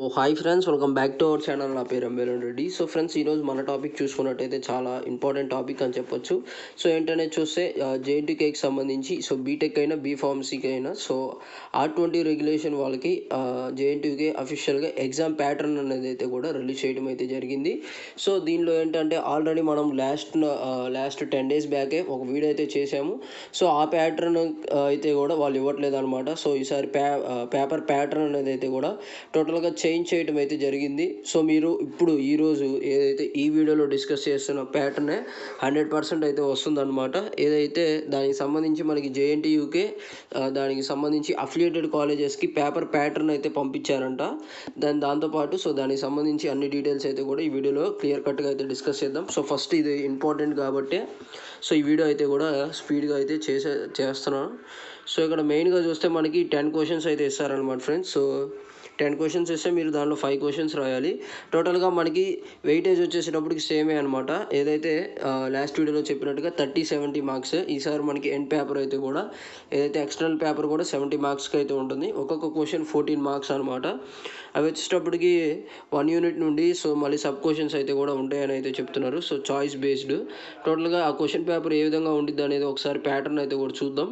hi friends welcome back to our channel నా పేరు ఎంబేలన్ Reddy so friends ఈరోజు మన టాపిక్ చూసుకున్నట్టయితే చాలా ఇంపార్టెంట్ టాపిక్ అని చెప్పొచ్చు సో ఏంటనేది చూస్తే జేఎన్టీకేకి సంబంధించి సో బీటెక్ అయినా బీ ఫార్మసీకి అయినా సో ఆర్ ట్వంటీ రెగ్యులేషన్ వాళ్ళకి జేఎన్టీకే అఫీషియల్గా ఎగ్జామ్ ప్యాటర్న్ అనేది అయితే కూడా రిలీజ్ చేయడం అయితే జరిగింది సో దీనిలో ఏంటంటే ఆల్రెడీ మనం లాస్ట్ లాస్ట్ టెన్ డేస్ బ్యాకే ఒక వీడియో అయితే చేసాము సో ఆ ప్యాటర్న్ అయితే కూడా వాళ్ళు ఇవ్వట్లేదు అనమాట సో ఈసారి ప్యా పేపర్ ప్యాటర్న్ అనేది అయితే కూడా టోటల్గా చేంజ్ చేయడం అయితే జరిగింది సో మీరు ఇప్పుడు ఈరోజు ఏదైతే ఈ వీడియోలో డిస్కస్ చేస్తున్న ప్యాటర్నే హండ్రెడ్ పర్సెంట్ అయితే వస్తుందన్నమాట ఏదైతే దానికి సంబంధించి మనకి జేఎన్టీయూకే దానికి సంబంధించి అఫిలియేటెడ్ కాలేజెస్కి పేపర్ ప్యాటర్న్ అయితే పంపించారంట దాని దాంతోపాటు సో దానికి సంబంధించి అన్ని డీటెయిల్స్ అయితే కూడా ఈ వీడియోలో క్లియర్ కట్గా అయితే డిస్కస్ చేద్దాం సో ఫస్ట్ ఇది ఇంపార్టెంట్ కాబట్టి సో ఈ వీడియో అయితే కూడా స్పీడ్గా అయితే చేసే చేస్తున్నాను సో ఇక్కడ మెయిన్గా చూస్తే మనకి టెన్ క్వశ్చన్స్ అయితే ఇస్తారనమాట ఫ్రెండ్స్ సో టెన్ క్వశ్చన్స్ ఇస్తే మీరు దానిలో ఫైవ్ క్వశ్చన్స్ రాయాలి టోటల్గా మనకి వెయిటేజ్ వచ్చేసేటప్పటికి సేమే అనమాట ఏదైతే లాస్ట్ వీడియోలో చెప్పినట్టుగా థర్టీ సెవెంటీ మార్క్స్ ఈసారి మనకి ఎండ్ పేపర్ అయితే కూడా ఏదైతే ఎక్స్టర్నల్ పేపర్ కూడా సెవెంటీ మార్క్స్కి అయితే ఉంటుంది ఒక్కొక్క క్వశ్చన్ ఫోర్టీన్ మార్క్స్ అనమాట అవి వచ్చేటప్పటికి వన్ యూనిట్ నుండి సో మళ్ళీ సబ్ క్వశ్చన్స్ అయితే కూడా ఉంటాయని అయితే చెప్తున్నారు సో చాయిస్ బేస్డ్ టోటల్గా ఆ క్వశ్చన్ పేపర్ ఏ విధంగా ఉండిద్ది అనేది ఒకసారి ప్యాటర్న్ అయితే కూడా చూద్దాం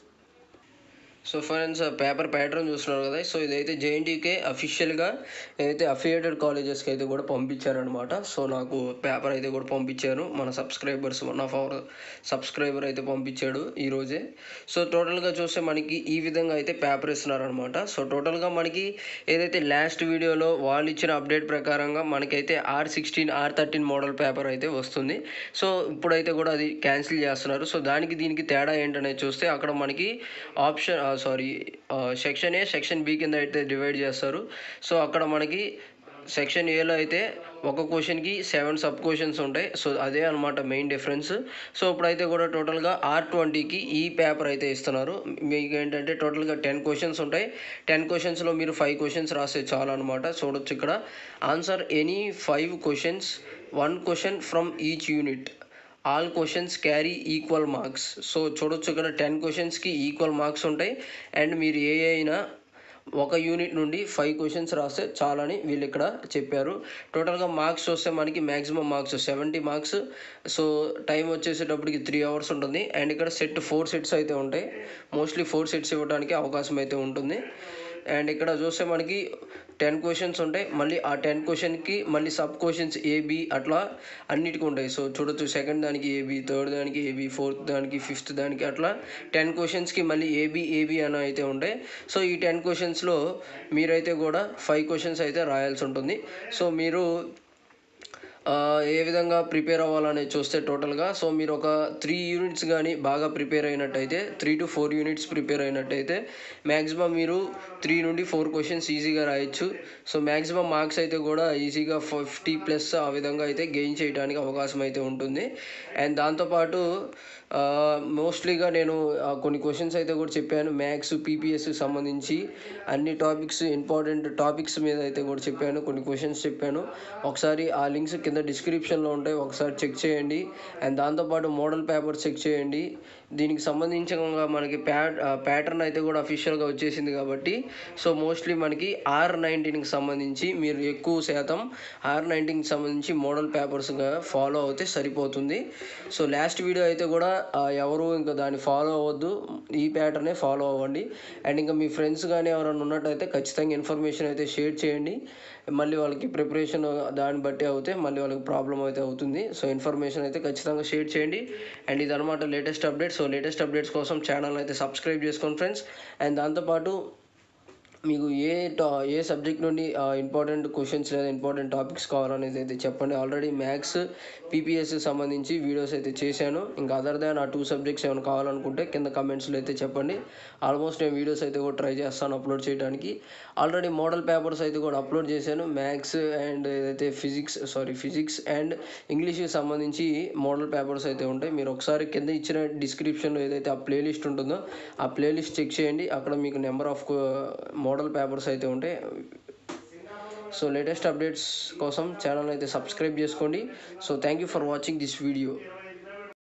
సో ఫ్రెండ్స్ పేపర్ ప్యాటర్న్ చూస్తున్నారు కదా సో ఇదైతే జేఎన్టీకే అఫీషియల్గా ఏదైతే అఫిలియేటెడ్ కాలేజెస్కి అయితే కూడా పంపించారనమాట సో నాకు పేపర్ అయితే కూడా పంపించారు మన subscribers one of our subscriber అయితే పంపించాడు ఈరోజే సో టోటల్గా చూస్తే మనకి ఈ విధంగా అయితే పేపర్ ఇస్తున్నారనమాట సో టోటల్గా మనకి ఏదైతే లాస్ట్ వీడియోలో వాళ్ళు ఇచ్చిన అప్డేట్ ప్రకారంగా మనకైతే R sixteen R thirteen model paper అయితే వస్తుంది సో ఇప్పుడైతే కూడా అది క్యాన్సిల్ చేస్తున్నారు సో దానికి దీనికి తేడా ఏంటనేది చూస్తే అక్కడ మనకి option sorry section A section B కింద అయితే డివైడ్ చేస్తారు సో అక్కడ మనకి సెక్షన్ ఏలో అయితే ఒక క్వశ్చన్కి సెవెన్ సబ్ క్వశ్చన్స్ ఉంటాయి సో అదే అనమాట మెయిన్ డిఫరెన్స్ సో ఇప్పుడైతే కూడా టోటల్గా ఆర్ ట్వంటీకి ఈ పేపర్ అయితే ఇస్తున్నారు మీకు ఏంటంటే టోటల్గా టెన్ క్వశ్చన్స్ ఉంటాయి టెన్ క్వశ్చన్స్లో మీరు ఫైవ్ క్వశ్చన్స్ రాస్తే చాలు అనమాట చూడొచ్చు ఇక్కడ answer any five questions one question from each unit all questions carry equal marks so చూడొచ్చు ఇక్కడ టెన్ క్వశ్చన్స్కి ఈక్వల్ మార్క్స్ ఉంటాయి అండ్ మీరు ఏ అయినా ఒక యూనిట్ నుండి ఫైవ్ క్వశ్చన్స్ రాస్తే చాలని వీళ్ళు ఇక్కడ చెప్పారు టోటల్గా మార్క్స్ వస్తే మనకి maximum marks seventy marks so time వచ్చేసేటప్పటికి త్రీ అవర్స్ ఉంటుంది అండ్ ఇక్కడ సెట్ ఫోర్ సెట్స్ అయితే ఉంటాయి మోస్ట్లీ ఫోర్ సెట్స్ ఇవ్వడానికి అవకాశం అయితే ఉంటుంది అండ్ ఇక్కడ చూస్తే మనకి టెన్ క్వశ్చన్స్ ఉంటాయి మళ్ళీ ఆ టెన్ క్వశ్చన్కి మళ్ళీ సబ్ క్వశ్చన్స్ ఏబి అట్లా అన్నిటికీ ఉంటాయి సో చూడొచ్చు సెకండ్ దానికి ఏబి థర్డ్ దానికి ఏబి ఫోర్త్ దానికి ఫిఫ్త్ దానికి అట్లా టెన్ క్వశ్చన్స్కి మళ్ళీ ఏబి ఏబి అని అయితే ఉంటాయి సో ఈ టెన్ క్వశ్చన్స్లో మీరైతే కూడా ఫైవ్ క్వశ్చన్స్ అయితే రాయాల్సి ఉంటుంది సో మీరు ఏ విధంగా ప్రిపేర్ అవ్వాలనేది చూస్తే టోటల్గా సో మీరు ఒక త్రీ యూనిట్స్ కానీ బాగా ప్రిపేర్ అయినట్టయితే three to four units prepare అయినట్టయితే మ్యాక్సిమం మీరు త్రీ నుండి ఫోర్ క్వశ్చన్స్ ఈజీగా రాయొచ్చు సో మ్యాక్సిమం మార్క్స్ అయితే కూడా ఈజీగా ఫిఫ్టీ ప్లస్ ఆ విధంగా అయితే గెయిన్ చేయడానికి అవకాశం అయితే ఉంటుంది అండ్ దాంతోపాటు మోస్ట్లీగా నేను కొన్ని క్వశ్చన్స్ అయితే కూడా చెప్పాను మ్యాథ్స్ పీపీఎస్ సంబంధించి అన్ని టాపిక్స్ ఇంపార్టెంట్ టాపిక్స్ మీద అయితే కూడా చెప్పాను కొన్ని క్వశ్చన్స్ చెప్పాను ఒకసారి ఆ లింక్స్ కింద డిస్క్రిప్షన్లో ఉంటాయి ఒకసారి చెక్ చేయండి అండ్ దాంతోపాటు మోడల్ పేపర్ చెక్ చేయండి దీనికి సంబంధించిన మనకి ప్యా ప్యాటర్న్ అయితే కూడా అఫీషియల్గా వచ్చేసింది కాబట్టి సో మోస్ట్లీ మనకి ఆర్ నైన్టీన్కి సంబంధించి మీరు ఎక్కువ శాతం ఆర్ నైన్టీన్కి సంబంధించి మోడల్ పేపర్స్గా ఫాలో అవుతే సరిపోతుంది సో లాస్ట్ వీడియో అయితే కూడా ఎవరు ఇంకా దాన్ని ఫాలో అవ్వద్దు ఈ ప్యాటర్నే ఫాలో అవ్వండి అండ్ ఇంకా మీ ఫ్రెండ్స్ కానీ ఎవరైనా ఉన్నట్టయితే ఖచ్చితంగా ఇన్ఫర్మేషన్ అయితే షేర్ చేయండి మళ్ళీ వాళ్ళకి ప్రిపరేషన్ దాన్ని బట్టి అవుతే మళ్ళీ వాళ్ళకి ప్రాబ్లం అయితే అవుతుంది సో ఇన్ఫర్మేషన్ అయితే ఖచ్చితంగా షేర్ చేయండి అండ్ ఇది అనమాట latest updates so latest updates కోసం ఛానల్ అయితే సబ్స్క్రైబ్ చేసుకోండి ఫ్రెండ్స్ అండ్ దాంతోపాటు మీకు ఏ టా ఏ సబ్జెక్ట్ నుండి ఇంపార్టెంట్ క్వశ్చన్స్ లేదా ఇంపార్టెంట్ టాపిక్స్ కావాలనేది అయితే చెప్పండి ఆల్రెడీ మ్యాథ్స్ పీపీఎస్ సంబంధించి వీడియోస్ అయితే చేశాను ఇంకా అదర్ దాన్ ఆ టూ సబ్జెక్ట్స్ ఏమైనా కావాలనుకుంటే కింద కమెంట్స్లో అయితే చెప్పండి ఆల్మోస్ట్ నేను వీడియోస్ అయితే కూడా ట్రై చేస్తాను అప్లోడ్ చేయడానికి ఆల్రెడీ మోడల్ పేపర్స్ అయితే కూడా అప్లోడ్ చేశాను మ్యాథ్స్ అండ్ ఏదైతే ఫిజిక్స్ సారీ ఫిజిక్స్ అండ్ ఇంగ్లీష్కి సంబంధించి మోడల్ పేపర్స్ అయితే ఉంటాయి మీరు ఒకసారి కింద ఇచ్చిన డిస్క్రిప్షన్లో ఏదైతే ఆ ప్లేలిస్ట్ ఉంటుందో ఆ ప్లేలిస్ట్ చెక్ చేయండి అక్కడ మీకు నెంబర్ ఆఫ్ మోడల్ పేపర్స్ అయితే ఉంటాయి సో లేటెస్ట్ అప్డేట్స్ కోసం ఛానల్ అయితే సబ్స్క్రైబ్ చేసుకోండి so thank you for watching this video